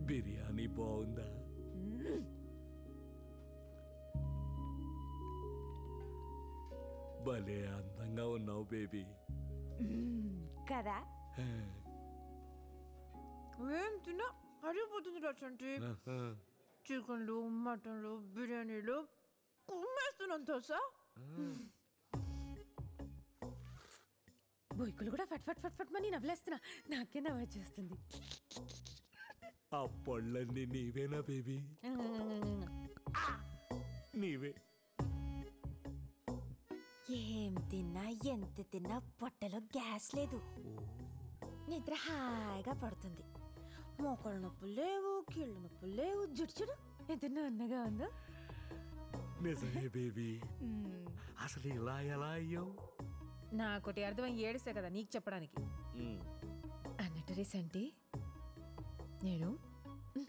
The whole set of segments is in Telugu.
బిర్యానీ బాగుందా భలే అందంగా ఉన్నావు బేబీ కదా ఏం తిన్నా అడిగిపోతుంది రచంటి చికెన్లు మటన్లు బిర్యానీలు కుమ్మేస్తున్నాను తెలుసా బొయ్కులు కూడా ఫట్ ఫట్ ఫట్ ఫట్ మని నవ్వులేస్తున్నా నాకే నవ్వు వచ్చేస్తుంది ఆ పళ్ళన్నీ నీవేనా బేబీ నీవే ఏం తిన్నా ఎంత తిన్నా పొట్టలో గ్యాస్ లేదు నిద్ర హాయిగా పడుతుంది మోకాళ్ళ నొప్పులు లేవు కీళ్ళ నొప్పులు లేవు జుట్టు చూడు ఎంత నన్నగా ఉందో నిజమే బేబీ అసలు ఇలా ఎలా అయ్యావు నాకొటి అర్థం ఏడిస్తే కదా నీకు చెప్పడానికి అన్నట్టు రీసెంటి నేను మ్,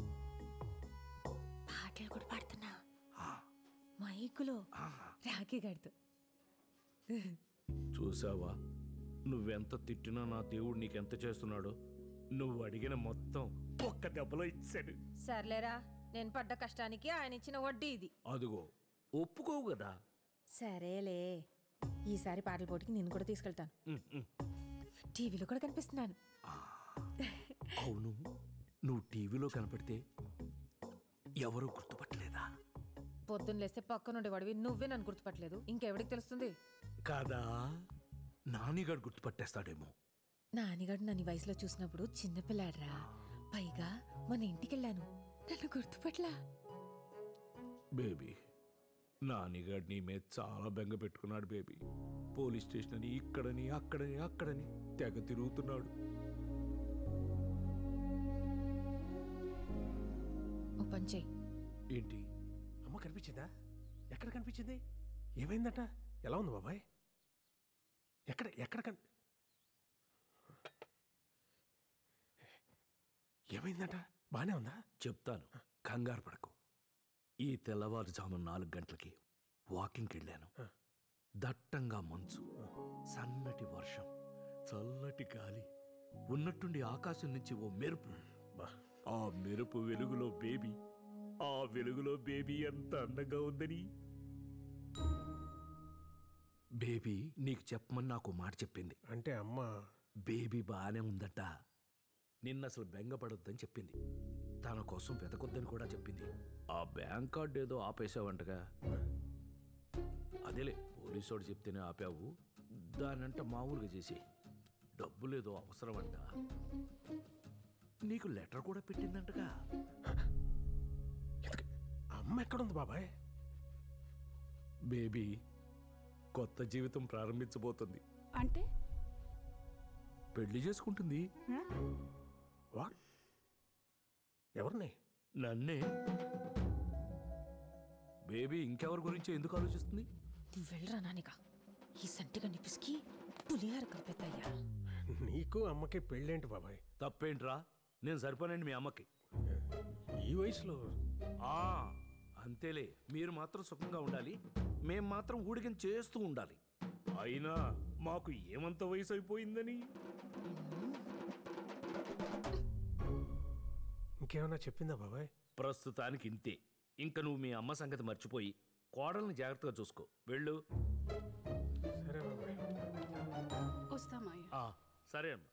పాటలు కూడా పాడుతున్నా మైకులో రాఖీ గడుతూ చూసావా నువ్వెంత తిట్టినా నా దేవుడు నీకెంత చేస్తున్నాడో నువ్వు అడిగిన మొత్తం ఒక్క దెబ్బలో ఇచ్చాడు సర్లేరా నేను పడ్డ కష్టానికి ఆయన ఇచ్చిన వడ్డీ ఇది అదిగో ఒప్పుకోవు కదా సరేలే ఈసారి పాటల పోటీకి నేను కూడా తీసుకెళ్తాను ఉమ్, ఉమ్. టీవీలో కూడా కనిపిస్తున్నాను అవును నువ్వు టీవీలో కనపడితే ఎవరు గుర్తుపట్టలేదా పొద్దున్న లేస్తే పక్కనుండే వాడివి నువ్వే నన్ను గుర్తుపట్టలేదు ఇంకెవడికి తెలుస్తుంది కాదా నానిగాడు గుర్తుపట్టేస్తాడేమో నానిగాడు నన్ను ఈ వయసులో చూసినప్పుడు చిన్నపిల్లాడ్రా పైగా మన ఇంటికెళ్ళాను నన్ను గుర్తుపట్లా బేబీ నానిగాడు నీ మీద చాలా బెంగ పెట్టుకున్నాడు బేబీ పోలీస్ స్టేషన్ అని ఇక్కడని అక్కడని అక్కడని తెగ తిరుగుతున్నాడు ఓ పని చెయ్యి ఏంటి అమ్మ కనిపించిందా ఎక్కడ కనిపించింది ఏమైందట ఎలా ఉంది బాబాయ్ ఎక్కడ ఎక్కడ కన్ ఏమైందట బానే ఉందా చెప్తాను కంగారు పడకు ఈ తెల్లవారుజాము నాలుగు గంటలకి వాకింగ్కి వెళ్ళాను దట్టంగా మంచు సన్నటి వర్షం చల్లటి గాలి ఉన్నట్టుండి ఆకాశం నుంచి ఓ మెరుపు బా ఆ మెరుపు వెలుగులో బేబీ ఆ వెలుగులో బేబీ ఎంత అందంగా ఉందని బేబీ నీకు చెప్పమని నాకు మాట చెప్పింది అంటే అమ్మ బేబీ బాగానే ఉందట నిన్న అసలు బెంగపడొద్దని చెప్పింది తన కోసం వెతకొద్దని కూడా చెప్పింది ఆ బ్యాంక్ కార్డు ఏదో ఆపేసావంటగా అదేలే పోలీసోడు చెప్తేనే ఆపావు దానంట మామూలుగా చేసి డబ్బులేదో అవసరం అంట నీకు లెటర్ కూడా పెట్టిందంటగా ఎందుకు అమ్మ ఎక్కడుంది బాబాయ్ బేబీ కొత్త జీవితం ప్రారంభించబోతుంది అంటే పెళ్లి చేసుకుంటుంది వాట్ ఎవరిని నన్నే బేబీ ఇంకెవరి గురించి ఎందుకు ఆలోచిస్తుంది నువ్వు వెళ్ళరా నానిగా ఈ సంటిగా నిపిసికి పులిహార కలిపేద్దయ్యా నీకు అమ్మకి పెళ్ళేంటి బాబాయ్ తప్పేంట్రా నేను సరిపోనండి మీ అమ్మకి ఈ వయసులో ఆ అంతేలే మీరు మాత్రం సుఖంగా ఉండాలి మేం మాత్రం ఊడిగం చేస్తూ ఉండాలి అయినా మాకు ఏమంత వయసు అయిపోయిందని ఇంకేమైనా చెప్పిందా బాబాయ్ ప్రస్తుతానికి ఇంతే ఇంక నువ్వు మీ అమ్మ సంగతి మర్చిపోయి కోడల్ని జాగ్రత్తగా చూసుకో వెళ్ళు సరే బాబాయ్ వస్తామయ్య ఆ, సరే అమ్మా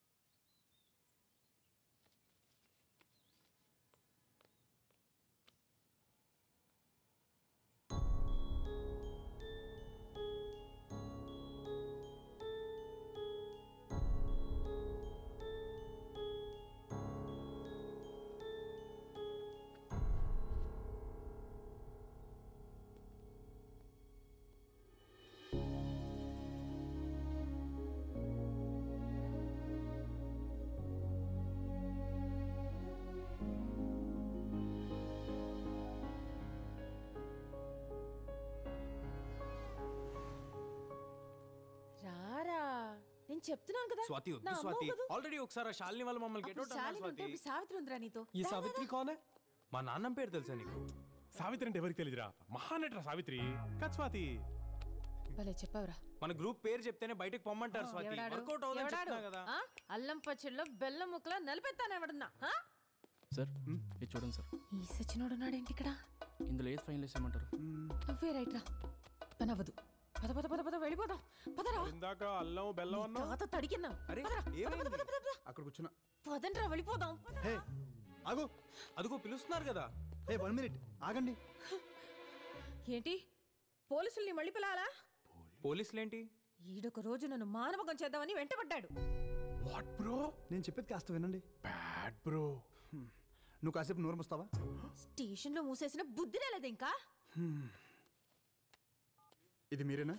రారా నేను చెప్తున్నాను కదా స్వాతి నా వద్దు అమ్మ స్వాతి వద్దు. ఆల్రెడీ ఒకసారి ఆ శాలిని వాళ్ళు మమ్మల్ని గెట్ అప్పుడు శాలిని ఉంటే ఇప్పుడు సావిత్రి ఉందిరా నీతో ఈ సావిత్రి కోనే మా నాన్నం పేరు తెలుసా నీకు సావిత్రి అంటే ఎవరికి తెలియదురా మహానటరా సావిత్రి కదా స్వాతి భలే చెప్పావురా మన గ్రూప్ పేరు చెప్తేనే బయటకు పొమ్మంటారు స్వాతి ఎవడాడు? వర్కౌట్ అవుదని ఎవడాడు? చెప్తున్నా కదా ఆ? అల్లం పచ్చడిలో బెల్లం ముక్కలా నలిపెత్తాను ఎవడన్నా ఆ? సార్ ఇది చూడండి సార్ ఈ సచినోడు ఉన్నాడేంటి ఇక్కడ ఇందులో ఏది ఫైనల్ వేసేయమంటారు నువ్వే రైట్ రా పని అవ్వదు పద పద పద పద వెళ్ళిపోదాం పదరా ఇందాక అల్లం బెల్లం అన్నా తాత తడికిన్నా అరే పదరా, పద, పద, ఏమైంది పద, పద, పద. అక్కడ కూర్చున్నా పదండ్రా వెళ్ళిపోదాం పద. హే ఆగు అదిగో పిలుస్తున్నారు కదా హే వన్ మినిట్ ఆగండి ఏంటి పోలీసుల్ని మళ్ళీ పిలాలా పోలీసులేంటి ఈడొక రోజు నన్ను మానవకం చేద్దామని వెంటబడ్డాడు వాట్ బ్రో నేను చెప్పేది కాస్త వినండి బ్యాడ్ బ్రో నువ్వు కాసేపు నోరు మూస్తావా స్టేషన్లో మూసేసిన బుద్ధి లేదు ఇంకా ఇది మీరేనా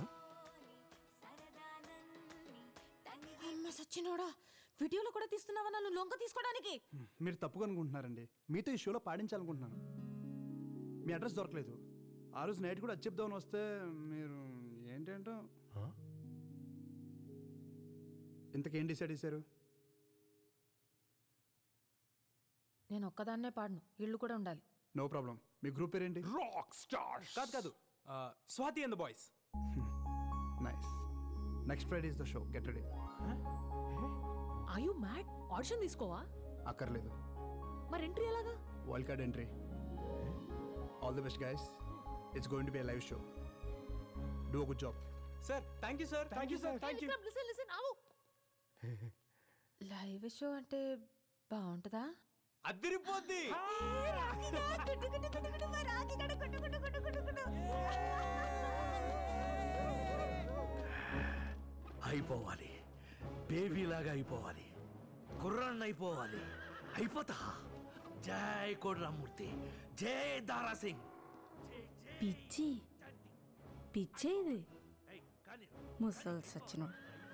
అమ్మ సచ్చినోడా వీడియోలో కూడా తీస్తున్నావా నన్ను లొంగ తీసుకోవడానికి మీరు తప్పుగా అనుకుంటున్నారండి మీతో ఈ షోలో పాడించాలనుకుంటున్నాను మీ అడ్రస్ దొరకలేదు ఆ రోజు నైట్ కూడా అది చెప్దామని వస్తే మీరు ఏంటేంటో ఇంతకేం డిసైడ్ చేశారు నేను ఒక్కదాన్నే పాడను ఇళ్ళు కూడా ఉండాలి నో ప్రాబ్లం మీ గ్రూప్ పేరేంటి రాక్ స్టార్ కాదు కాదు ఆ, Swathi and the boys nice next Friday is the show get ready I you mad audition తీసుకోవా అక్కర్లేదు మరి ఎంట్రీ ఎలాగా wild card entry all the best guys it's going to be live show do good job sir thank you sir thank you sir thank you listen listen ఆవు లైవ్ షో అంటే బాగుంటుందా అదిరిపోద్ది అయిపోవాలి బేబీలాగా అయిపోవాలి కుర్రాన్ని అయిపోవాలి అయిపోతా జై కోడ్రామూర్తి జై దారా సింగ్ పిచ్చి పిచ్చే ఇది ముసలి సచ్చినోడు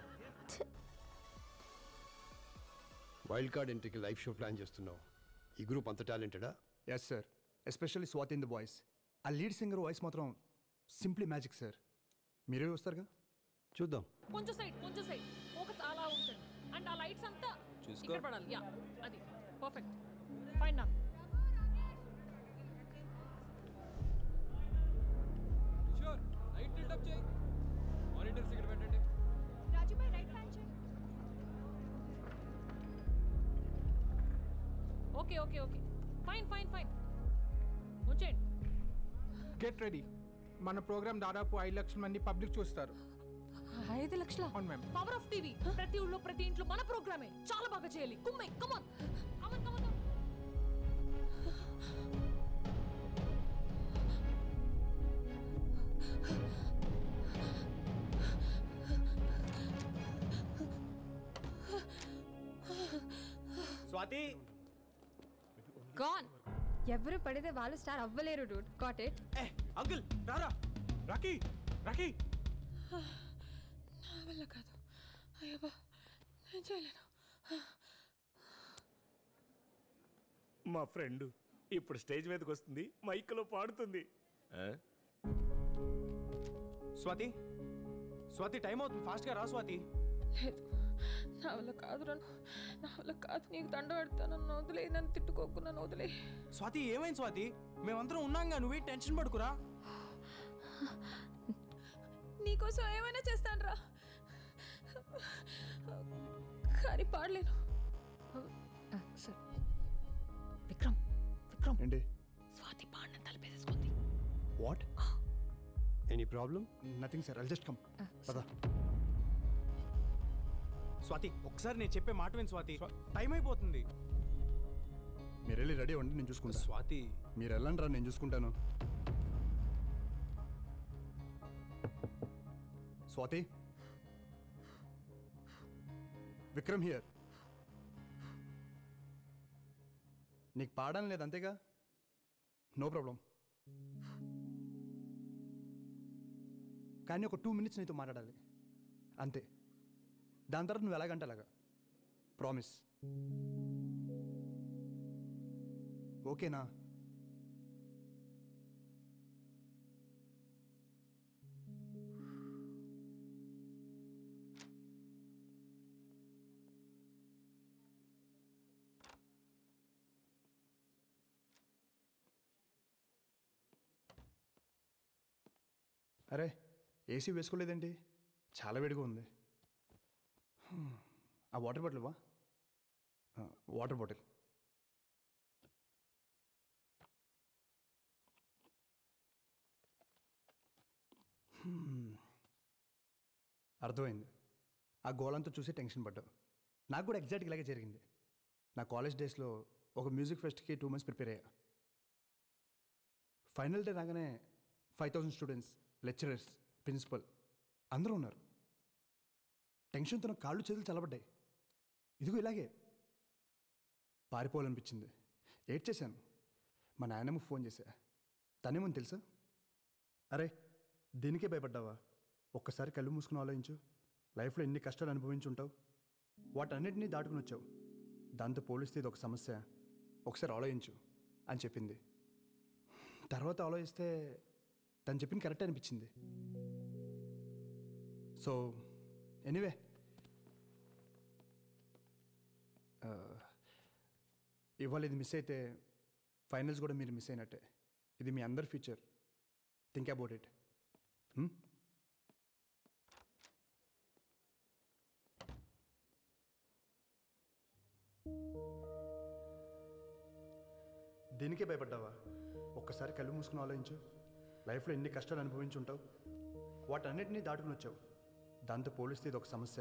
వైల్డ్ కార్డ్ ఎంట్రీకి లైవ్ షో ప్లాన్ చేస్తున్నావు ఈ గ్రూప్ అంత టాలెంటెడా yes sir especially Swathi in the voice ఆ లీడ్ సింగర్ వాయిస్ మాత్రం సింప్లీ మ్యాజిక్ సార్ మీరే వస్తారుగా చూద్దాం కొంచెం సైడ్ కొంచెం సైడ్ ఫోకస్ అలా ఉంటుంది అండ్ ఆ లైట్స్ అంతా చూసుకో. ఇక్కడ పడాలి యా అది పర్ఫెక్ట్ ఫైన్ నా షూర్ లైట్ టిల్ట్ అప్ చేయి మానిటర్స్ ఇక్కడ పెట్టండి okay okay okay fine fine fine వచ్చేయండి గెట్ రెడీ మన ప్రోగ్రామ్ దాదాపు ఐదు లక్షల మంది పబ్లిక్ చూస్తారు ఐదు లక్షల అవును మ్యామ్ పవర్ ఆఫ్ టీవీ ప్రతి ఊళ్ళో ప్రతి ఇంట్లో మన ప్రోగ్రామే చాలా బాగా చేయాలి కుమ్మై కమాన్ కమాన్ కమాన్ స్వాతి గాన్ ఎవరు పడితే వాళ్ళు స్టార్ అవ్వలేరు డూడ్ గాట్ ఇట్ ఏ అంకుల్ రారా రాకీ రాకీ నా వల్ల కాదు అయ్యబ్బా నేను చేయలేను మా ఫ్రెండ్ ఇప్పుడు స్టేజ్ మీదకి వస్తుంది మైక్లో పాడుతుంది ఆ? స్వాతి స్వాతి టైం అవుతుంది ఫాస్ట్గా రా స్వాతి లేదు నా వల్ల కాదు నన్ను నా వల్ల కాదు నీకు దండ పెడతాను నన్ను వదిలే నన్ను తిట్టుకోకు నన్ను వదిలే స్వాతి ఏమైంది స్వాతి మేమందరం ఉన్నాంగా నువ్వే టెన్షన్ పడుకురా నీకోసం ఏమైనా చేస్తాను రా కానీ పాడలేను సార్ విక్రమ్ విక్రమ్ ఏంటి స్వాతి పాడిన తలపేసేసుకుంది what any problem nothing sir I'll just come పదా స్వాతి ఒకసారి నేను చెప్పే మాట విని స్వాతి టైం అయిపోతుంది మీరు వెళ్ళి రెడీ అవ్వండి నేను చూసుకుంటా స్వాతి మీరు వెళ్ళండి రా నేను చూసుకుంటాను స్వాతి విక్రమ్ హియర్ నీకు పాడడం లేదు అంతేగా నో ప్రాబ్లం కానీ ఒక టూ మినిట్స్ నీతో మాట్లాడాలి అంతే దాని తర్వాత నువ్వు ఎలాగంటే అలాగా ప్రామిస్ ఓకేనా అరే ఏసీ వేసుకోలేదేంటి చాలా వేడిగా ఉంది హ్మ్. ఆ వాటర్ బాటిల్ వా వాటర్ బాటిల్ హ్మ్. అర్థమైంది ఆ గోలంతా చూసి టెన్షన్ పడ్డావు నాకు కూడా ఎగ్జాక్ట్గా ఇలాగే జరిగింది నా కాలేజ్ డేస్లో ఒక మ్యూజిక్ ఫెస్ట్కి టూ మంత్స్ ప్రిపేర్ అయ్యా ఫైనల్ డే రాగానే five thousand students lecturers principal అందరూ ఉన్నారు టెన్షన్తో నా కాళ్ళు చేతులు చల్లబడ్డాయి ఇదిగో ఇలాగే పారిపోవాలనిపించింది ఏడ్చేశాను మా నాయనమ్మ ఫోన్ చేశా తనేమని తెలుసా అరే దీనికే భయపడ్డావా ఒక్కసారి కళ్ళు మూసుకుని ఆలోచించు లైఫ్లో ఎన్ని కష్టాలు అనుభవించి ఉంటావు వాటన్నిటినీ దాటుకుని వచ్చావు దాంతో పోలిస్తే ఇది ఒక సమస్య ఒకసారి ఆలోచించు అని చెప్పింది తర్వాత ఆలోచిస్తే తను చెప్పింది కరెక్ట్ అనిపించింది సో ఎనీవే ఇవాళ ఇది మిస్ అయితే ఫైనల్స్ కూడా మీరు మిస్ అయినట్టే ఇది మీ అందరి ఫ్యూచర్ థింక్ అబౌట్ ఇట్ దీనికే భయపడ్డావా ఒక్కసారి కళ్ళు మూసుకుని ఆలోచించు లైఫ్లో ఎన్ని కష్టాలు అనుభవించి ఉంటావు వాటన్నిటినీ దాటుకుని వచ్చావు దాంతో పోలిస్తే ఇది ఒక సమస్య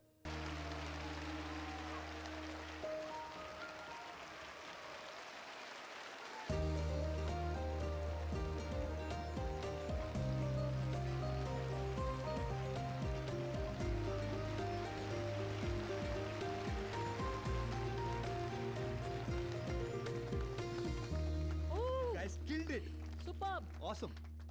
Guys, killed it. Super Awesome.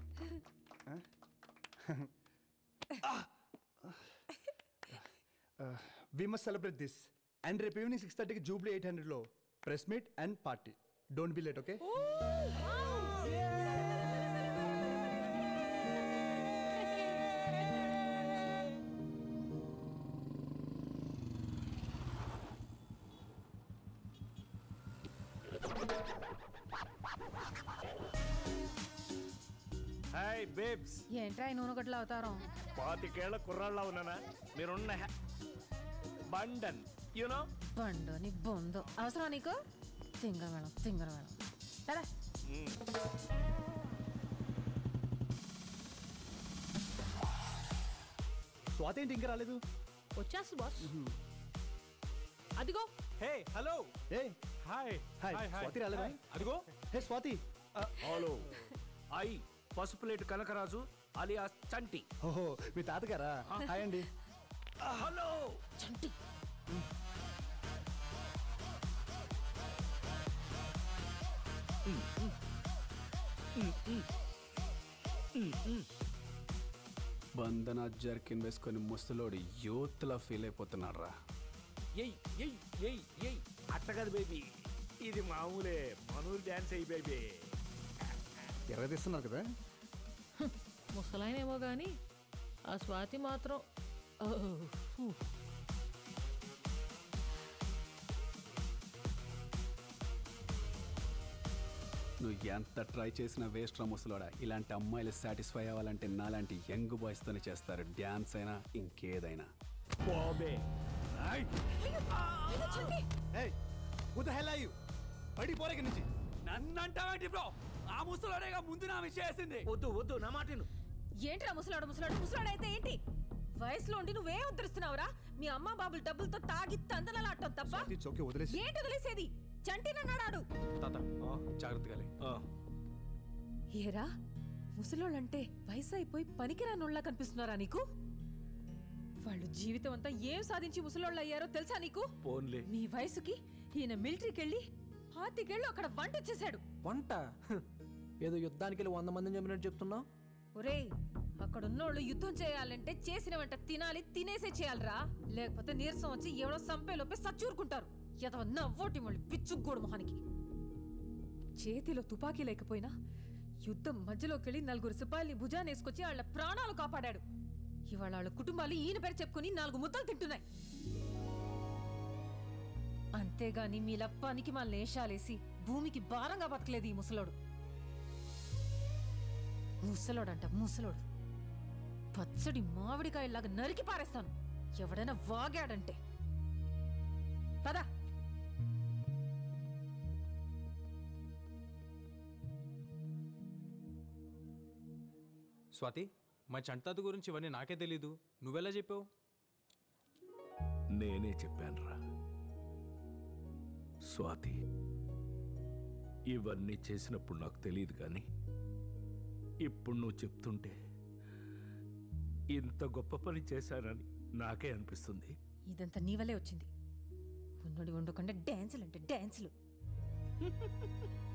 We must celebrate this and రేపు ఈవినింగ్ సిక్స్ థర్టీకి జూబ్లీ ఎయిట్ హండ్రెడ్లో press meet and party don't be late okay hi babes ఏంట్రా ఈ నూనె గట్ల అవతారం పాతికేళ్ల కుర్రాళ్ళ ఉన్నానా మీరున్న హ్యా- బండన్ యూనో బండు నీ బొందు అవసరం నీకు తింగర మేడం తింగర మేడం ఎలా స్వాతి ఏంటి ఇంకా రాలేదు వచ్చేస్తుంది బాస్ అదిగో హే హలో ఏ హాయ్ హాయ్ స్వాతి రాలేదా అదిగో hey Swathi hello I Pasupuleti Kanakaraju alias Chanti ఓహో మీ తాతగారా హాయ్ అండి హలో చంటి బంధన జర్కిన్ వేసుకొని ముసలోడు యూత్లా ఫీల్ అయిపోతున్నాడు రా ఎయ్ ఎయ్ ఎయ్ ఎయ్ అట్ట కాదు బేబీ ఇది మామూలే మనూరు డ్యాన్స్ అయ్యి బేబీ ఎర్ర తీస్తున్నారు కదా ముసలాయనేమో కానీ ఆ స్వాతి మాత్రం ఓ, హూ. నువ్వు ఎంత ట్రై చేసినా వేస్ట్ రా ముసలోడా ఇలాంటి అమ్మాయిలు సాటిస్ఫై అవ్వాలంటే నాలాంటి యంగ్ బాయ్స్తోనే చేస్తారు డ్యాన్స్ అయినా ఇంకేదైనా బాబే hey who the hell are you బయటికి పోరే ఇక్కడి నుంచి నన్నంటావేంటి బ్రో ఆ ముసలోడేగా ముందు నా విషయం వేసింది వద్దు వద్దు నా మాట విను. ఏంట్రా ముసలాడు ముసలాడు ముసలాడు అయితే ఏంటి వయసులో ఉండి నువ్వే ఉద్ధరిస్తున్నావురా మీ అమ్మ బాబులు డబ్బులతో తాగి తందనలాడటం తప్ప ఇట్స్ ఓకే వదిలేసి ఏంటి వదిలేసేది చంటినన్నాడాడు తాత జాగ్రత్తగా లే. ఏరా ముసలోళ్ళంటే వయసు అయిపోయి పనికిరానోళ్ళ కనిపిస్తున్నారా నీకు వాళ్ళు జీవితం అంతా ఏం సాధించి ముసలోళ్ళు అయ్యారో తెలుసా నీకు పోన్లే మీ వయసుకి ఈయన మిలిటరీకి వెళ్ళి పాతికేళ్ళు అక్కడ వంట చేశాడు వంట హ్. ఏదో యుద్ధానికి వెళ్ళి వంద మందిని చంపినట్టు చెప్తున్నావు ఒరేయ్ అక్కడ ఉన్నోళ్ళు యుద్ధం చేయాలంటే చేసిన వంట తినాలి తినేసే చేయాలిరా లేకపోతే నీరసం వచ్చి ఎవడో సంపే లోపే సచ్చూరుకుంటారు ఎదవ నవ్వోటి మళ్ళీ పిచ్చుగోడు మొహానికి చేతిలో తుపాకీ లేకపోయినా యుద్ధం మధ్యలోకి నలుగురు సిపాయిల్ని భుజాన్ని వేసుకొచ్చి వాళ్ళ ప్రాణాలు కాపాడాడు ఇవాళ వాళ్ళ కుటుంబాలు ఈయన పేరు చెప్పుకుని నాలుగు ముద్దలు తింటున్నాయి అంతేగాని మీలా పనికి మా లేషాలేసి భూమికి భారంగా బతకలేదు ఈ ముసలోడు ముసలోడంట ముసలోడు పచ్చడి మామిడికాయలాగా నరికి పారేస్తాను ఎవడైనా వాగాడంటే పద స్వాతి మా చంటాత గురించి ఇవన్నీ నాకే తెలీదు నువ్వెలా చెప్పావు నేనే చెప్పానురా స్వాతి ఇవన్నీ చేసినప్పుడు నాకు తెలియదు కానీ ఇప్పుడు నువ్వు చెప్తుంటే ఇంత గొప్ప పని చేశానని నాకే అనిపిస్తుంది ఇదంతా నీ వల్లే వచ్చింది ఉన్నోడి వండుకుంటే డ్యాన్సులు అంటే డ్యాన్సులు